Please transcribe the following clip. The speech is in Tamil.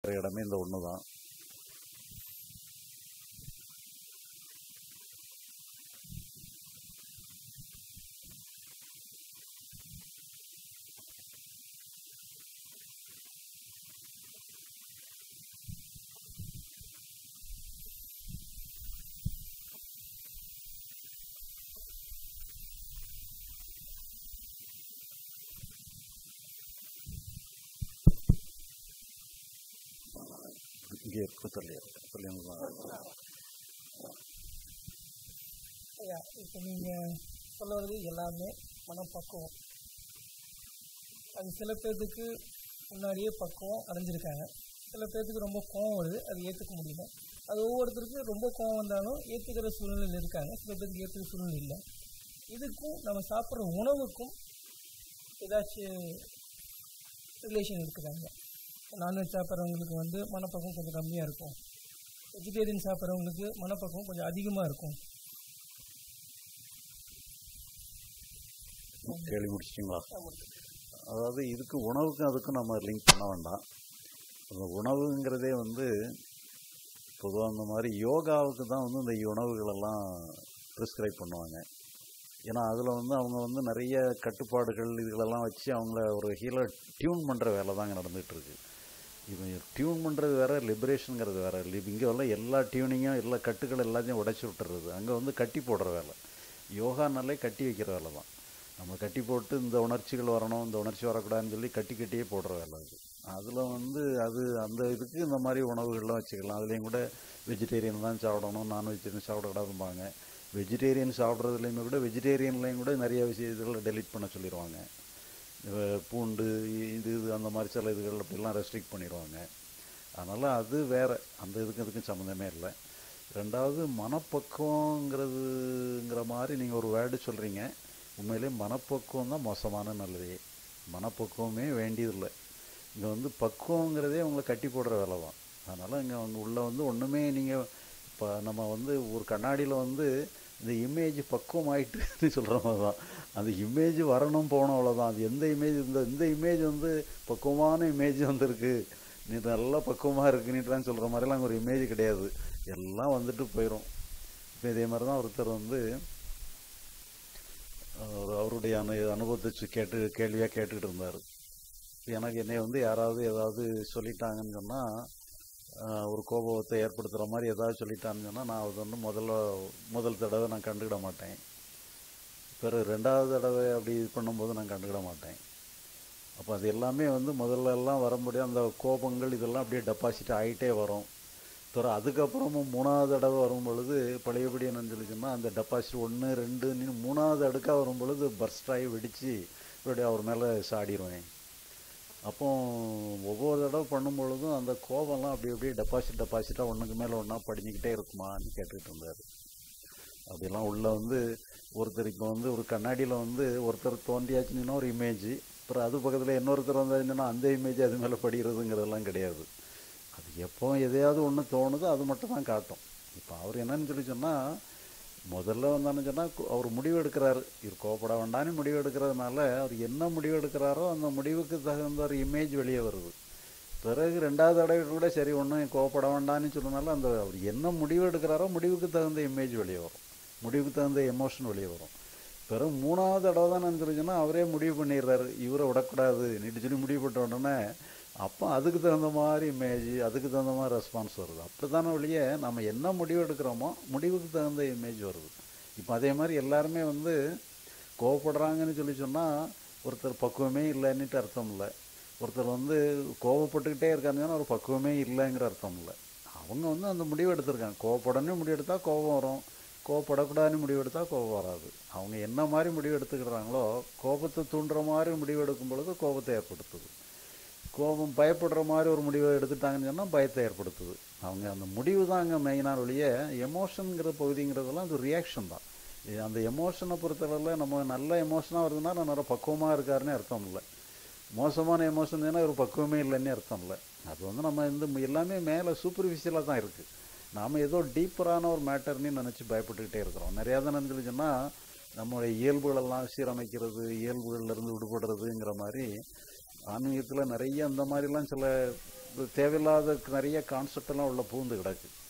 பண்ணுற இடமே இந்த ஒன்று தான் இங்கே இருக்கு சொல்லி சொல்லிங்களா ஐயா இப்போ நீங்கள் சொல்ல வர்றது எல்லாமே மனப்பக்குவம் அது சில பேர்த்துக்கு முன்னாடியே பக்குவம் அடைஞ்சிருக்காங்க சில பேர்த்துக்கு ரொம்ப கோவம் வருது அது ஏற்றுக்க முடியல அது ஒவ்வொருத்தருக்கும் ரொம்ப கோவம் வந்தாலும் ஏற்றுக்கிற சூழ்நிலையில் இருக்காங்க சில பேருக்கு ஏற்றுக்கிற சூழ்நிலை இல்லை இதுக்கும் நம்ம சாப்பிட்ற உணவுக்கும் ஏதாச்சும் ரிலேஷன் இருக்குதாங்க நான்வெஜ் சாப்பிட்றவங்களுக்கு வந்து மனப்பக்குவம் கொஞ்சம் கம்மியாக இருக்கும் வெஜிடேரியன் சாப்பிட்றவங்களுக்கு மனப்பக்குவம் கொஞ்சம் அதிகமாக இருக்கும் கேள்வி முடிச்சிட்டிங்களா ஆமாம். அதாவது இதுக்கு உணவுக்கும் அதுக்கும் நம்ம லிங்க் பண்ண வேண்டாம் அந்த உணவுங்கிறதே வந்து பொதுவாக அந்த மாதிரி யோகாவுக்கு தான் வந்து இந்த உணவுகளெல்லாம் ப்ரிஸ்கிரைப் பண்ணுவாங்க ஏன்னா அதில் வந்து அவங்க வந்து நிறைய கட்டுப்பாடுகள் இதுகளெல்லாம் வச்சு அவங்கள ஒரு ஹீலை டியூன் பண்ணுற வேலை தாங்க நடந்துகிட்டு இருக்கு இது டியூன் பண்ணுறது வேற லிபரேஷனுங்கிறது வேற இங்கே உள்ள எல்லா டியூனிங்கும் எல்லா கட்டுகள் எல்லாத்தையும் உடைச்சி விட்டுறது அங்கே வந்து கட்டி போடுற வேலை யோகானாலே கட்டி வைக்கிற வேலை தான் நம்ம கட்டி போட்டு இந்த உணர்ச்சிகள் வரணும் இந்த உணர்ச்சி வரக்கூடாதுன்னு சொல்லி கட்டி கட்டியே போடுற வேலை அது அதில் வந்து அது அந்த இதுக்கு இந்த மாதிரி உணவுகள்லாம் வச்சுக்கலாம் அதுலேயும் கூட வெஜிடேரியன் தான் சாப்பிடணும் நான் வெஜிடேரியன் சாப்பிடக்கூடாதும்பாங்க வெஜிடேரியன் சாப்பிட்றதுலையுமே கூட வெஜிடேரியன்லேயும் கூட நிறைய விஷயங்களை டெலீட் பண்ண சொல்லிடுவாங்க அஹ் பூண்டு இது இது அந்த மாதிரி சில இதுகள் அப்படிலாம் ரெஸ்ட்ரிக்ட் பண்ணிடுவாங்க அதனால் அது வேற அந்த இதுக்கும் இதுக்கும் சம்மந்தமே இல்லை ரெண்டாவது மனப்பக்குவங்கிறதுங்கிற மாதிரி நீங்கள் ஒரு வேர்டு சொல்கிறீங்க உண்மையிலே மனப்பக்குவம் தான் மோசமான நல்லதே மனப்பக்குவமே வேண்டியதில்லை இங்கே வந்து பக்குவங்கிறதே உங்களை கட்டி போடுற வேலை தான் அதனால் இங்கே அவங்க உள்ள வந்து ஒன்றுமே நீங்கள் இப்போ நம்ம வந்து ஒரு கண்ணாடியில் வந்து இந்த இமேஜ் பக்குவம் ஆயிட்டுன்னு சொல்கிற மாதிரி தான் அந்த இமேஜ் வரணும் போகணும் அவ்வளோதான் அது எந்த இமேஜ் இந்த இந்த இமேஜ் வந்து பக்குவமான இமேஜ் வந்திருக்கு நீ நல்லா பக்குவமாக இருக்கு நீட்டான்னு சொல்கிற மாதிரிலாம் அங்கே ஒரு இமேஜ் கிடையாது எல்லாம் வந்துட்டு போயிடும் இப்போ இதே மாதிரி தான் ஒருத்தர் வந்து அவர் அவருடைய அனு அனுபவத்தை வச்சு கேட்டு கேள்வியாக கேட்டுக்கிட்டு இருந்தார் எனக்கு என்னை வந்து யாராவது ஏதாவது சொல்லிட்டாங்கன்னு சொன்னால் ஒரு கோபத்தை ஏற்படுத்துகிற மாதிரி ஏதாவது சொல்லிட்டாங்கன்னு சொன்னால் நான் அது வந்து முதல்ல முதல் தடவை நான் கண்டுக்கிட மாட்டேன் பிறகு ரெண்டாவது தடவை அப்படி இது பண்ணும்போது நான் கண்டுக்கிட மாட்டேன் அப்போ அது எல்லாமே வந்து முதல்ல எல்லாம் வரும்படியும் அந்த கோபங்கள் இதெல்லாம் அப்படியே டெபாசிட் ஆகிட்டே வரும் பிறகு அதுக்கப்புறமும் மூணாவது தடவை வரும் பொழுது பழையபடி என்னன்னு சொல்லிச்சுன்னா அந்த டெபாசிட் ஒன்று ரெண்டு மூணாவது அடுக்காக வரும் பொழுது பர்ஸ்ட் ஆகி வெடித்து இப்படி அவர் மேலே சாடிடுவேன் அப்போ ஒவ்வொரு தடவை பண்ணும் பொழுதும் அந்த கோபம்லாம் அப்படி அப்படியே டெபாசிட் டெபாசிட்டாக ஒன்றுக்கு மேலே ஒன்றா படிஞ்சுக்கிட்டே இருக்குமான்னு கேட்டுக்கிட்டு இருந்தார் அப்படிலாம் உள்ள வந்து ஒருத்தர் இப்போ வந்து ஒரு கண்ணாடியில் வந்து ஒருத்தர் தோன்றியாச்சுன்னா ஒரு இமேஜ் அப்புறம் அது பக்கத்தில் இன்னொருத்தர் வந்தாச்சுன்னா அந்த இமேஜ் அது மேலே படிக்கிறதுங்கிறதெல்லாம் கிடையாது அது எப்போ எதையாவது ஒன்று தோணுதோ அது மட்டும் தான் காட்டும் இப்போ அவர் என்னன்னு சொல்லி சொன்னால் முதல்ல வந்தான்னு சொன்னால் அவர் முடிவு எடுக்கிறாரு இவர் கோபப்பட வேண்டாம்னு முடிவு எடுக்கிறதுனால அவர் என்ன முடிவு எடுக்கிறாரோ அந்த முடிவுக்கு தகுந்த ஒரு இமேஜ் வெளியே வருது பிறகு ரெண்டாவது தடவை கூட சரி ஒன்றும் கோவப்பட வேண்டாம்னு சொன்னனால அந்த அவர் என்ன முடிவு எடுக்கிறாரோ முடிவுக்கு தகுந்த இமேஜ் வெளியே வரும் முடிவுக்கு தகுந்த எமோஷன் வெளியே வரும் பிறகு மூணாவது தடவை தான் நான் தெரிஞ்சுன்னா அவரே முடிவு பண்ணிடுறாரு இவரை விடக்கூடாது நீட்டு சொல்லி முடிவு பண்ண உடனே அப்போ அதுக்கு தகுந்த மாதிரி இமேஜ் அதுக்கு தகுந்த மாதிரி ரெஸ்பான்ஸ் வருது அப்படி தானே வழியே நம்ம என்ன முடிவு எடுக்கிறோமோ முடிவுக்கு தகுந்த இமேஜ் வருது இப்போ அதே மாதிரி எல்லாருமே வந்து கோவப்படுறாங்கன்னு சொல்லி சொன்னால் ஒருத்தர் பக்குவமே இல்லைன்னுட்டு அர்த்தம் இல்லை ஒருத்தர் வந்து கோவப்பட்டுக்கிட்டே இருக்காங்கன்னா ஒரு பக்குவமே இல்லைங்கிற அர்த்தம் இல்லை அவங்க வந்து அந்த முடிவு எடுத்திருக்காங்க கோவப்படணும் முடிவு எடுத்தால் கோபம் வரும் கோவப்படக்கூடாதுன்னு முடிவு எடுத்தால் கோபம் வராது அவங்க என்ன மாதிரி முடிவு எடுத்துக்கிறாங்களோ கோபத்தை தூண்டுற மாதிரி முடிவு எடுக்கும் பொழுது கோபத்தை ஏற்படுத்துது கோபம் பயப்படுற மாதிரி ஒரு முடிவை எடுத்துட்டாங்கன்னு சொன்னால் பயத்தை ஏற்படுத்துது அவங்க அந்த முடிவு தான் அங்கே மெயினான ஒழிய எமோஷனுங்கிற பகுதிங்கிறதெல்லாம் அது ரியாக்ஷன் தான் இது அந்த எமோஷனை பொறுத்தளவில் நம்ம நல்ல எமோஷனாக வருதுன்னா நான் நல்ல பக்குவமாக இருக்காருன்னு அர்த்தம் இல்லை மோசமான எமோஷன் ஏன்னா ஒரு பக்குவமே இல்லைன்னு அர்த்தம் இல்லை அது வந்து நம்ம இந்த எல்லாமே மேலே சூப்பர்ஃபிஷியலாக தான் இருக்குது நாம் ஏதோ டீப்பரான ஒரு மேட்டர்னு நினச்சி பயப்பட்டுக்கிட்டே இருக்கிறோம் நிறையா தான் நினச்சி சொன்னால் நம்மளுடைய இயல்புகளெல்லாம் சீரமைக்கிறது இயல்புகள்லேருந்து விடுபடுறதுங்கிற மாதிரி ஆன்மீகத்தில் நிறைய அந்த மாதிரிலாம் சில தேவையில்லாத நிறைய கான்செப்ட் எல்லாம் உள்ள பூந்து கிடக்கு